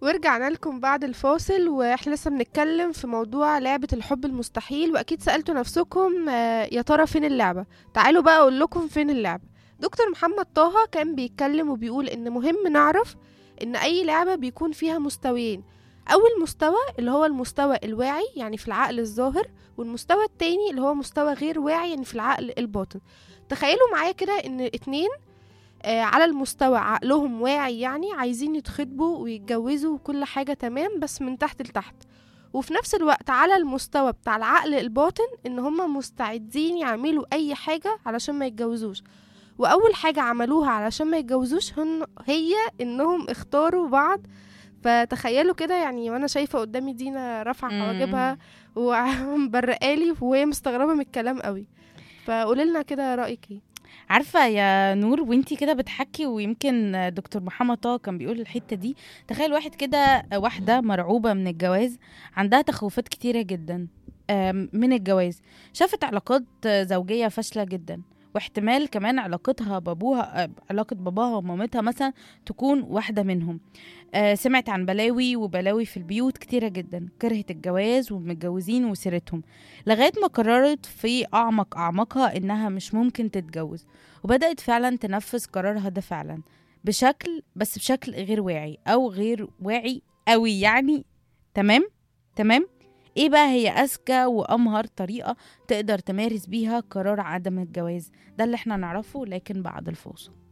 ورجعنا لكم بعد الفاصل واحنا لسه بنتكلم في موضوع لعبة الحب المستحيل واكيد سألتوا نفسكم آه، يا ترى فين اللعبة تعالوا بقى اقول لكم فين اللعبة دكتور محمد طه كان بيتكلم وبيقول ان مهم نعرف ان اي لعبة بيكون فيها مستويين اول مستوى اللي هو المستوى الواعي يعني في العقل الظاهر والمستوى التاني اللي هو مستوى غير واعي يعني في العقل الباطن تخيلوا معايا كده ان اتنين آه، على المستوى عقلهم واعي يعني عايزين يتخطبوا ويتجوزوا وكل حاجة تمام بس من تحت لتحت وفي نفس الوقت على المستوى بتاع العقل الباطن ان هما مستعدين يعملوا اي حاجة علشان ما يتجوزوش واول حاجة عملوها علشان ما يتجوزوش هن هي انهم اختاروا بعض فتخيلوا كده يعني وانا شايفة قدامي دينا رافعة مم. حواجبها ومبرقالي وهي مستغربة من الكلام قوي فقولي لنا كده رأيك ايه عارفه يا نور وانتي كده بتحكي ويمكن دكتور محمد طه كان بيقول الحته دي تخيل واحد كده واحده مرعوبه من الجواز عندها تخوفات كتيره جدا آم، من الجواز شافت علاقات زوجيه فاشله جدا واحتمال كمان علاقتها بابوها آه، علاقة باباها ومامتها مثلا تكون واحدة منهم آه، سمعت عن بلاوي وبلاوي في البيوت كتيرة جدا كرهت الجواز والمتجوزين وسيرتهم لغاية ما قررت في أعمق أعمقها إنها مش ممكن تتجوز وبدأت فعلا تنفذ قرارها ده فعلا بشكل بس بشكل غير واعي أو غير واعي قوي يعني تمام تمام ايه بقى هي اذكى وامهر طريقه تقدر تمارس بيها قرار عدم الجواز ده اللي احنا نعرفه لكن بعد الفاصل